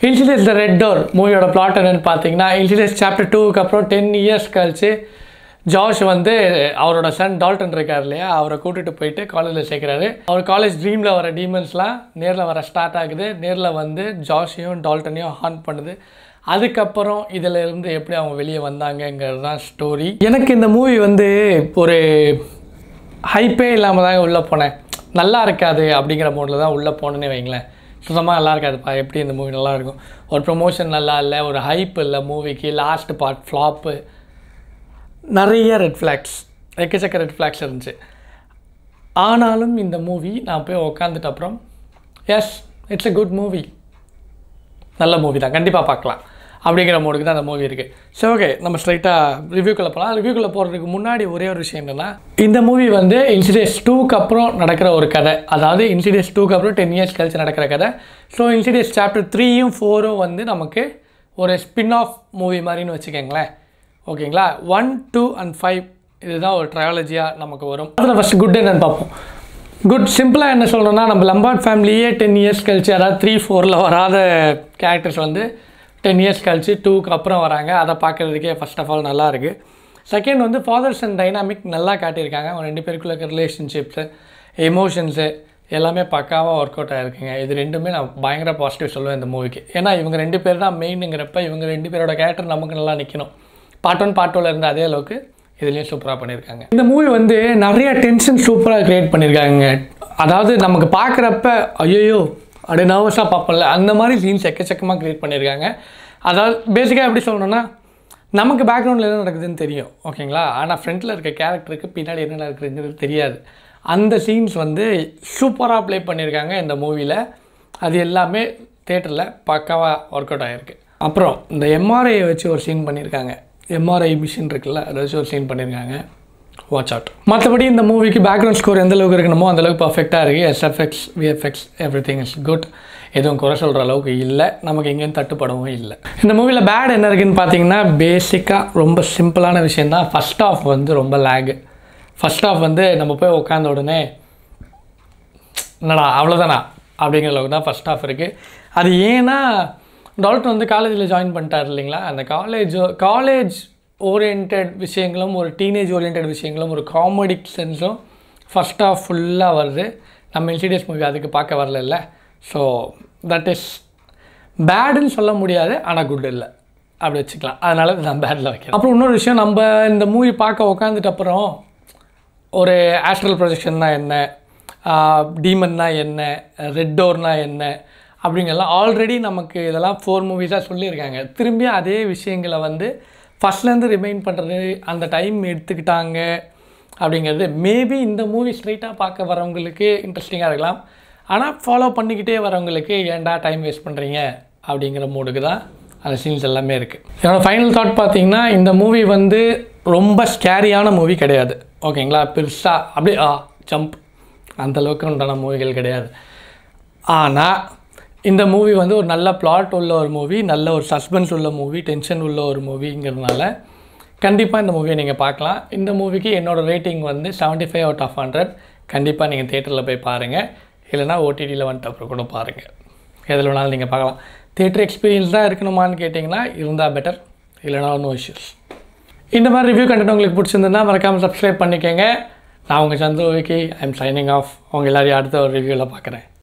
incidence the red door மூவியோட plot என்னன்னு பார்த்தீங்கன்னா இன்சிடென்ஸ் சாப்டர் டூக்கு அப்புறம் டென் இயர்ஸ் கழிச்சு ஜார்ஜ் வந்து அவரோட சன் டால்டன் இருக்கார் இல்லையா அவரை கூட்டிகிட்டு போயிட்டு காலேஜில் சேர்க்குறாரு அவர் காலேஜ் ட்ரீமில் வர டீமன்ஸ்லாம் நேரில் வர ஸ்டார்ட் ஆகுது நேரில் வந்து ஜார்ஜையும் டால்டனையும் ஹார்ன் பண்ணுது அதுக்கப்புறம் இதில் இருந்து எப்படி அவங்க வெளியே வந்தாங்கங்கிறது தான் ஸ்டோரி எனக்கு இந்த மூவி வந்து ஒரு ஹைப்பே இல்லாமல் தாங்க உள்ளே போனேன் நல்லா இருக்காது அப்படிங்கிற மோடில் தான் உள்ளே போனேன்னே வைங்களேன் சுத்தமாக நல்லா இருக்காதுப்பா எப்படி இந்த மூவி நல்லா இருக்கும் ஒரு ப்ரொமோஷன் நல்லா இல்லை ஒரு ஹைப் இல்லை மூவிக்கு லாஸ்ட் பார்ட் ஃப்ளாப்பு நிறைய ரெட் ஃப்ளாக்ஸ் எக்கச்சக்க ரெட் ஃப்ளாக்ஸ் இருந்துச்சு ஆனாலும் இந்த மூவி நான் போய் உக்காந்துட்ட அப்புறம் yes it's a good movie நல்ல மூவி தான் கண்டிப்பாக பார்க்கலாம் அப்படிங்கிற மோடுக்கு தான் அந்த மூவி இருக்குது சரி ஓகே நம்ம ஸ்ட்ரைட்டாக ரிவ்யூக்குள்ளே போகலாம் ரிவ்யூக்குள்ளே போகிறதுக்கு முன்னாடி ஒரே ஒரு விஷயம் என்னென்னா இந்த மூவி வந்து இன்சிடென்ஸ் டூக்கு அப்புறம் நடக்கிற ஒரு கதை அதாவது இன்சிடென்ஸ் டூக்கு அப்புறம் டென் இயர்ஸ் கழிச்சு நடக்கிற கதை ஸோ இன்சிடென்ஸ் சாப்டர் த்ரீயும் ஃபோரும் வந்து நமக்கு ஒரு ஸ்பின் ஆஃப் மூவி மாதிரின்னு வச்சுக்கோங்களேன் ஓகேங்களா ஒன் டூ அண்ட் ஃபைவ் இதுதான் ஒரு ட்ரையாலஜியாக நமக்கு வரும் அதில் ஃபஸ்ட் குட் என்னன்னு பார்ப்போம் குட் சிம்பிளாக என்ன சொல்கிறோன்னா நம்ம லம்பார்ட் ஃபேமிலியே டென் இயர்ஸ் கழிச்சு அதாவது த்ரீ ஃபோரில் வராத கேரக்டர்ஸ் வந்து டென் இயர்ஸ் கழிச்சு டூக்கு அப்புறம் வராங்க அதை பார்க்குறதுக்கே ஃபர்ஸ்ட் ஆஃப் ஆல் நல்லா இருக்குது செகண்ட் வந்து ஃபாதர்ஸ் அண்ட் டைனாமிக் நல்லா காட்டியிருக்காங்க அவங்க ரெண்டு பேருக்குள்ள இருக்க ரிலேஷன்ஷிப்ஸு எமோஷன்ஸு எல்லாமே பக்காவாக ஒர்க் அவுட் ஆகிருக்குங்க இது ரெண்டுமே நான் பயங்கர பாசிட்டிவ் சொல்லுவேன் இந்த மூவிக்கு ஏன்னா இவங்க ரெண்டு பேர் தான் மெயினுங்கிறப்ப இவங்க ரெண்டு பேரோட கேரக்டர் நமக்கு நல்லா நிற்கணும் பார்ட் ஒன் பார்ட் டூவில் இருந்த அதே அளவுக்கு இதுலேயும் சூப்பராக பண்ணியிருக்காங்க இந்த மூவி வந்து நிறைய டென்ஷன் சூப்பராக க்ரியேட் பண்ணியிருக்காங்க அதாவது நமக்கு பார்க்குறப்ப ஐயோ அப்படியே நர்வஸாக பார்ப்போம்ல அந்த மாதிரி சீன்ஸ் எக்கச்சக்கமாக க்ரியேட் பண்ணியிருக்காங்க அதாவது பேசிக்காக எப்படி சொல்லணும்னா நமக்கு பேக்ரவுண்டில் என்ன நடக்குதுன்னு தெரியும் ஓகேங்களா ஆனால் ஃப்ரண்ட்டில் இருக்க கேரக்டருக்கு பின்னாடி என்ன நடக்குதுங்கிறது தெரியாது அந்த சீன்ஸ் வந்து சூப்பராக ப்ளே பண்ணியிருக்காங்க இந்த மூவியில் அது எல்லாமே தேட்டரில் பக்காவாக ஒர்க் அவுட் ஆகிருக்கு அப்புறம் இந்த எம்ஆர்ஐ வச்சு ஒரு சீன் பண்ணியிருக்காங்க எம்ஆர்ஐ மிஷின் இருக்குல்ல அதை வச்சு ஒரு சீன் பண்ணியிருக்காங்க வாட்ச் அவுட் மற்றபடி இந்த மூவிக்கு பேக்ரவுண்ட் ஸ்கோர் எந்த அளவுக்கு இருக்கணுமோ அந்த அளவுக்கு பர்ஃபெக்டாக இருக்குது SFX VFX everything is good எதுவும் குறை சொல்கிற அளவுக்கு இல்லை நமக்கு எங்கேயும் தட்டுப்படவும் இல்லை இந்த மூவியில் பேட் என்ன இருக்குன்னு பார்த்தீங்கன்னா பேசிக்காக ரொம்ப சிம்பிளான விஷயந்தான் ஃபஸ்ட் ஆஃப் வந்து ரொம்ப லேகு ஃபஸ்ட் ஆஃப் வந்து நம்ம போய் உட்காந்த உடனே என்னடா அவ்வளோதானா அப்படிங்கிற அளவுக்கு தான் ஃபஸ்ட் ஆஃப் இருக்குது அது ஏன்னா டால்டன் வந்து காலேஜில் ஜாயின் பண்ணிட்டார் இல்லைங்களா அந்த காலேஜ் காலேஜ் ஓரியன்ட் விஷயங்களும் ஒரு டீனேஜ் ஓரியன்ட் விஷயங்களும் ஒரு காமெடி சென்ஸும் ஃபஸ்ட் ஆஃப் ஃபுல்லாக வருது நம்ம இன்சிடியஸ் மூவி அதுக்கு பார்க்க வரல ஸோ தட் இஸ் பேடுன்னு சொல்ல முடியாது ஆனால் குட் இல்லை அப்படி வச்சுக்கலாம் அதனால நான் பேடில் வைக்கிறேன் அப்புறம் இன்னொரு விஷயம் நம்ம இந்த மூவி பார்க்க உட்காந்துட்ட அப்புறம் ஒரு ஆஸ்ட்ரல் ப்ரொஜெக்ஷன்னா என்ன டீமன்னா என்ன ரெட் டோர்னா என்ன அப்படிங்கெல்லாம் ஆல்ரெடி நமக்கு இதெல்லாம் ஃபோர் மூவிஸாக சொல்லியிருக்காங்க திரும்பி அதே விஷயங்களை வந்து ஃபஸ்ட்லேருந்து ரிமைண்ட் பண்ணுறது அந்த டைம் எடுத்துக்கிட்டாங்க அப்படிங்கிறது மேபி இந்த மூவி ஸ்ட்ரைட்டாக பார்க்க வரவங்களுக்கு இன்ட்ரெஸ்டிங்காக இருக்கலாம் ஆனால் ஃபாலோ பண்ணிக்கிட்டே வரவங்களுக்கு ஏன்டா டைம் வேஸ்ட் பண்ணுறீங்க அப்படிங்கிற மூடுக்கு தான் அந்த சீன்ஸ் எல்லாமே இருக்குது என்னோடய ஃபைனல் தாட் பார்த்தீங்கன்னா இந்த மூவி வந்து ரொம்ப ஸ்கேரியான மூவி கிடையாது ஓகேங்களா பெருசாக அப்படியே ஆ ஜம்ப் அந்த அளவுக்கு உண்டான மூவிகள் கிடையாது ஆனால் இந்த மூவி வந்து ஒரு நல்ல பிளாட் உள்ள ஒரு மூவி நல்ல ஒரு சஸ்பென்ஸ் உள்ள மூவி டென்ஷன் உள்ள ஒரு மூவிங்கிறதுனால கண்டிப்பாக இந்த மூவியை நீங்கள் பார்க்கலாம் இந்த மூவிக்கு என்னோடய ரேட்டிங் வந்து seventy five out of hundred கண்டிப்பாக நீங்கள் தேட்டரில் போய் பாருங்கள் இல்லைனா ஓடிடியில் வந்துட்டு அப்புறம் கூட பாருங்கள் எதில் வேணாலும் நீங்கள் பார்க்கலாம் தேட்டர் எக்ஸ்பீரியன்ஸ் தான் இருக்கணுமான்னு கேட்டிங்கன்னா இருந்தால் பெட்டர் இல்லைனா நோ இஷ்யூஸ் இந்த மாதிரி ரிவ்யூ கண்டென்ட் உங்களுக்கு பிடிச்சிருந்ததுன்னா மறக்காமல் சப்ஸ்கிரைப் பண்ணிக்கோங்க நான் உங்கள் Chandra Vicky I am signing off உங்கள் எல்லாரையும் அடுத்த ஒரு ரிவ்யூவில் பார்க்குறேன்